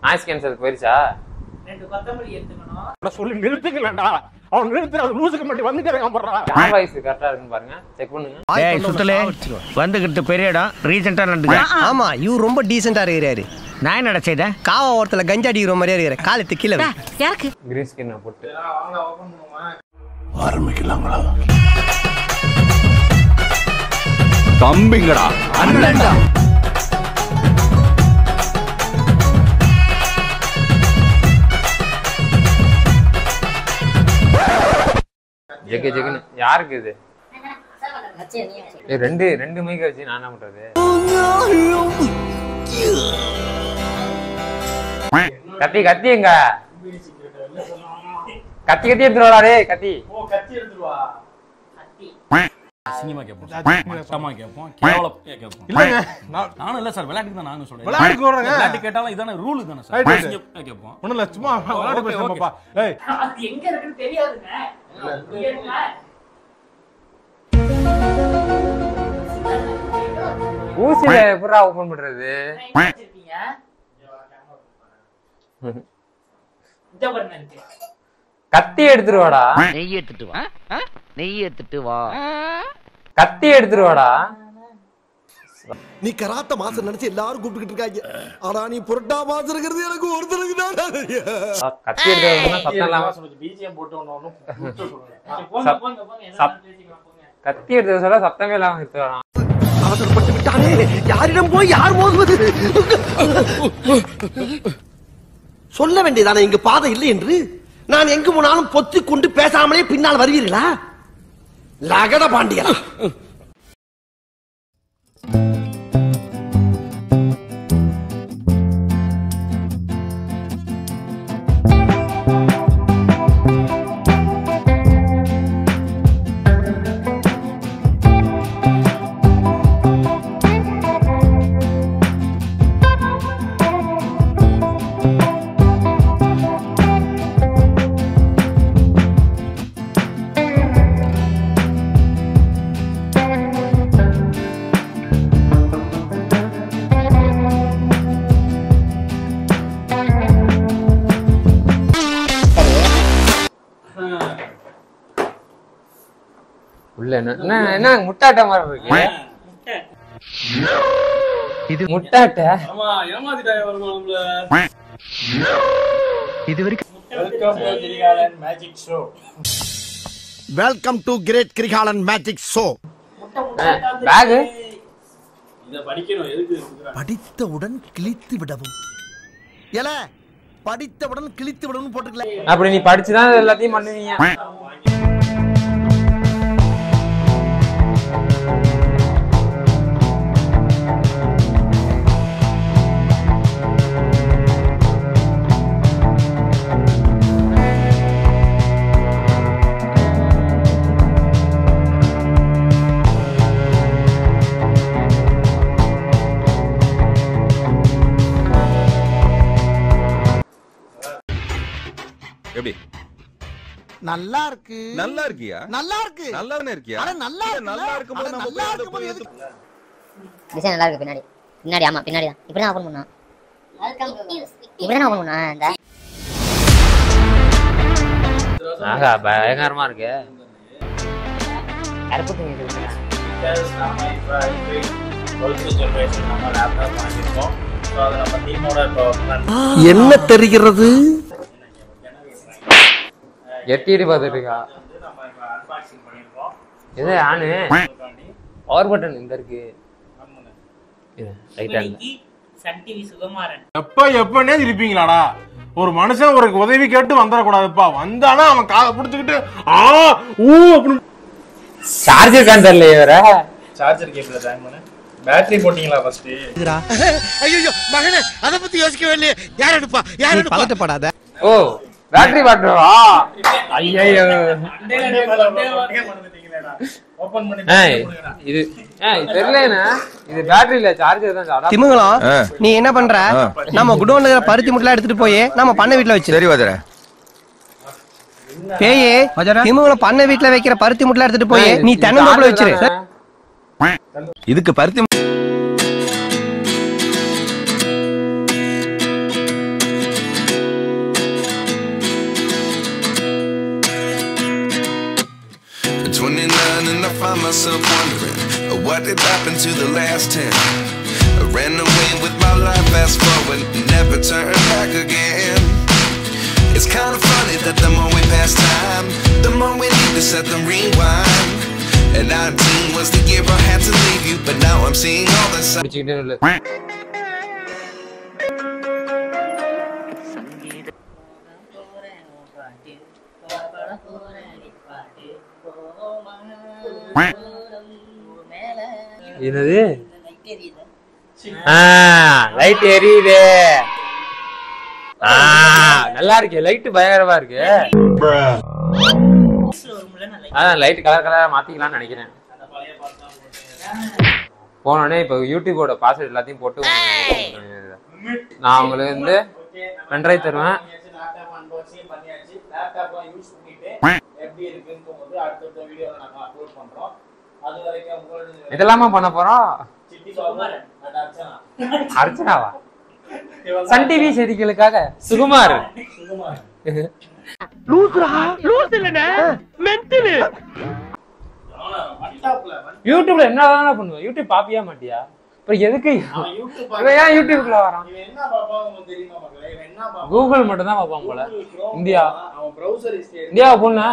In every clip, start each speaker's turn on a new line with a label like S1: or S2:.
S1: Noise cancel போயிருச்சா
S2: ரெண்டு கொத்தமல்லி எடுத்துக்கணும்
S3: நான் சொல்லி நிறுத்துக்கலடா அவன் நிறுத்துற அது லூசுக்கு மட்டும் வந்துட்டே இருக்கான் போடுறா
S1: யார் வாய்ஸ் கரெக்டா இருக்குன்னு பாருங்க செக் பண்ணுங்க
S4: டேய் சுத்தலே வந்துகிட்டு பெரிய இடம் ரீசெண்டா நடந்துக்க
S5: ஆமா இவர் ரொம்ப டீசெண்டா இருக்கிறாரு
S4: நான் என்னடா செய்தேன்
S5: காவா ஓரத்துல கஞ்சா அடிக்கிற மாதிரியா இருக்கிற காலத்து கீழே வை.
S1: கிரீன் ஸ்கின் போட்டு
S6: தம்பிங்கடா
S1: ஜெக ஜெகன்னு யாருக்கு இது ஏய், ரெண்டு ரெண்டு மைக்க வச்சு நான் என்ன பண்றது கத்தி கத்தி எங்க கத்தி கத்தி எடுத்துருவாடா டேய் கத்தி
S7: சினிமா கேட்போம் மட்டமா கேட்போம் கேவலப்பையா கேட்போம்
S3: இல்லங்க நான்
S7: நானும் இல்ல சார் விளையாட்டுக்கு தான் நானும் சொல்றேன்
S3: விளையாட்டுக்கு வர்றேங்க.
S7: விளையாட்டு கேட்டாலும் இதான ரூல் தானே சார்
S3: Right, right.
S7: சிங்கப்பையா கேட்போம்
S3: ஒண்ணும் இல்ல சும்மா விளையாட்டு
S7: okay,
S3: பேசுறப்பா ஏய்
S2: அது எங்க இருக்குன்னு தெரியாதுங்க இங்க இருக்குங்க.
S1: ஊசில எப்படா ஓபன் பண்றது
S2: எங்க வச்சிருக்கீங்க? இந்த பாருங்க இருக்கு.
S1: கத்தி எடுத்துருவாடா
S4: நெய் எடுத்துட்டு வா நெய் எடுத்துட்டு வா
S1: கத்தி எடுத்துருவாடா
S8: நீ கராத்த மாசம் நினைச்சு எல்லாரும் கூப்பிட்டுக்கிட்டு இருக்காங்க ஆனா நீ புரட்டா மாசம் இருக்கிறது எனக்கு ஒருத்தருக்கு தான்
S1: கத்தி எடுத்துருவாங்க சத்தம் இல்லாம
S3: பிஜிஎம் போட்டு ஒண்ணு ஒண்ணு
S2: சரி, போங்க
S1: சப்-
S2: போங்க போங்க என்ன
S1: சப்-
S2: பேசிக்கலாம் போங்க
S1: கத்தி எடுத்து சொல்ல சத்தமே இல்லாம எடுத்துறான்
S8: அவசரப்பட்டு விட்டானே யாரிடம் போய் யார் மோதுவது சொல்ல வேண்டியதானே இங்க பாதை இல்லை என்று நான் எங்கு போனாலும் பொத்திக் கொண்டு பேசாமலே பின்னால் வருவீர்களா லகட பாண்டியா
S1: உள்ள என்ன என்ன என்ன முட்டாட்ட மாதிரி இருக்கு இது முட்டாட்ட
S7: ஆமா ஏமாத்திட்டாங்க வருமா நம்மள
S4: இது வரைக்கும்
S7: magic show
S8: welcome to great Kirikalan magic show
S1: பேகு
S7: இத படிக்கணும் எதுக்கு
S8: படித்தவுடன் கிழித்து விடவும் எல படித்தவுடன் கிழித்து விடவும் போட்டுக்கல
S1: அப்படி நீ படிச்சுதான் எல்லாத்தையும் பண்ணுவீங்க
S6: எப்படி
S8: நல்லா இருக்கு
S6: நல்லா இருக்கியா
S8: நல்லா இருக்கு
S6: நல்லா தானே இருக்கியா
S8: அட நல்லா இருக்கு
S6: நல்லா இருக்கும்போது
S8: அட
S6: நம்ம
S8: நல்லா
S6: போய்
S8: இருக்கும்போது
S6: போய்
S8: எதுக்கு
S9: டிசைன் நல்லா இருக்கு பின்னாடி பின்னாடி ஆமா பின்னாடி தான் இப்படி தான் ஓபன் பண்ணா இப்படி தான் ஓபன் பண்ணா இந்த
S1: ஆகா பயங்கரமா இருக்கு கருப்பு துணி இருக்குங்க.
S8: என்ன தெரிகிறது
S1: எட்டிட்டு பார்த்துட்டு இருக்கா இது ஆனு பவர் பட்டன் இந்த இருக்கு இது ரைட் ஹேண்ட்
S2: இப்போதைக்கு சன் டிவி சுகுமாரன்
S3: எப்ப எப்பனே இருப்பீங்களாடா ஒரு மனுஷன் ஒரு உதவி கேட்டு வந்துடக்கூடாதுப்பா வந்தானா அவன் காதை பிடிச்சுக்கிட்டு ஆ ஊ அப்படின்னு
S1: சார்ஜர் கான் தெரியல வேற
S7: சார்ஜர் கேபிள் ஜாயின் பண்ணு பேட்டரி போட்டீங்களா ஃபர்ஸ்ட்
S8: ஐயோ மகனே அத பத்தி யோசிக்கவே இல்லையே யார் எடுப்பா யார் எடுப்பா
S5: பதட்டப்படாத
S1: ஓ பேட்டரி பாட்டுவா ஐயோ
S7: ஓபன் பண்ணி
S1: ஏய் இது ஏய் தெரியலண்ணா இது பேட்டரி இல்ல சார்ஜர் தான் சார்
S5: திமுகலம் நீ என்ன பண்ற நம்ம குடோன்ல இருக்கிற பருத்தி முட்டை எடுத்துட்டு போய் நம்ம பண்ண வீட்டுல வச்சு
S6: சரி வதர
S5: பேயே திமுகலம் பண்ண வீட்டுல வைக்கிற பருத்தி முட்டை எடுத்துட்டு போய் நீ தென்னந்தோப்புல வச்சிரு
S6: இதுக்கு பருத்தி
S10: What did happen to the last ten? I ran away with my life, fast forward, never turn back again. It's kind of funny that the more we pass time, the more we need to set the rewind. And 19 was the year I had to leave you, but now I'm seeing all the signs.
S1: பிடிச்சிக்கிட்டே இல்லை என்னது light எரியுது ஆ, நல்லா இருக்கு light பயங்கரமா இருக்கு அதான் light colour கலரா மாத்திக்கலாம்னு நினைக்கிறேன் போனோடனே இப்போ யூடியூபோட பாஸ்வேர்ட் எல்லாத்தையும் போட்டு நான் உங்களுக்கு வந்து பென்ட்ரைவ் தருவேன்
S11: லேப்டாப் அன்பாக்சிங் பண்ணியாச்சு லேப்டாப்லாம் யூஸ் பண்ணிட்டு எப்படி இருக்குன்னு போது அடுத்தடுத்த வீடியோல நாங்க அப்லோட் பண்றோம் அது வரைக்கும் உங்களோட
S1: இதெல்லாமா பண்ண போறோம்
S11: சிட்டி பாபு அண்ட் அர்ச்சனா
S1: அர்ச்சனாவா சன் டிவி செய்திகளுக்காக சுகுமார்
S11: சுகுமார் லேப்டாப்ல
S1: யூடியூப்ல என்ன பண்ணுவேன் யூடியூப் பாப்பியா மாட்டியா அப்புறம் எதுக்கு
S11: அவன் யூடியூப்
S1: இவன் ஏன் யூடியூப்ல வரான்
S11: இவன் என்ன பாப்பான் உங்களுக்கு தெரியுமா மக்களே இவன் என்ன பாப்பான்
S1: கூகுள் மட்டும் தான் பார்ப்பான் போல
S11: Google Chrome
S1: இந்தியா
S11: போனா அவன் browser history எடுத்து
S1: இந்தியாவை பொண்ணு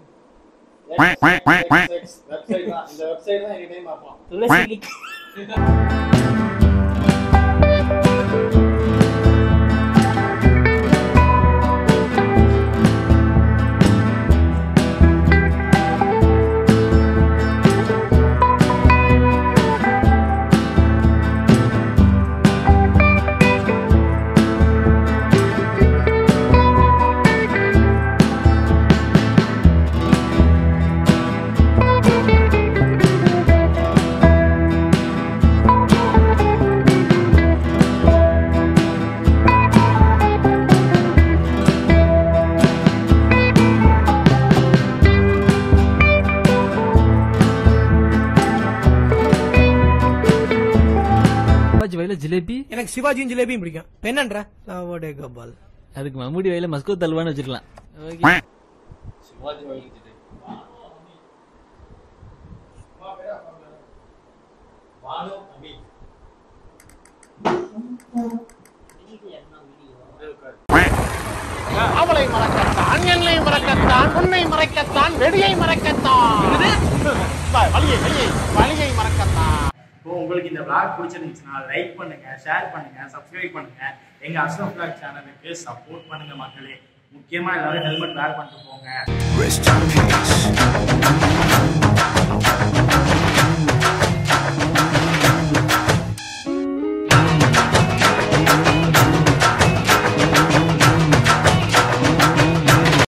S11: வெப்சைட் தான் இந்த வெப்சைட் தான் எங்கேயும் பார்ப்பான்
S2: துளசி
S12: சிவாஜி வயல ஜிலேபி
S5: எனக்கு சிவாஜியும் ஜிலேபியும் பிடிக்கும் இப்ப என்னன்ற லாவோடே கோபால்
S12: அதுக்கு மம்முடி வயல மஸ்கோ தல்வான்னு வச்சிருக்கலாம் ஓகே
S11: சிவாஜி வழிகிட்டு வானு அபி
S8: அவளை மறக்கத்தான் என்னை மறக்கத்தான் உன்னை மறைக்கத்தான் வெடியை மறைக்கத்தான் வழியை வழியை வழியை மறக்கத்தான்
S11: இப்போ உங்களுக்கு இந்த vlog பிடிச்சிருந்துச்சுன்னா லைக் பண்ணுங்க ஷேர் பண்ணுங்க சப்ஸ்கிரைப் பண்ணுங்க எங்க அஸ்ரம் vlog சேனலுக்கு சப்போர்ட் பண்ணுங்க மக்களே முக்கியமா எல்லாரும் ஹெல்மெட் வேர் பண்ணிட்டு போங்க
S10: Rest in peace.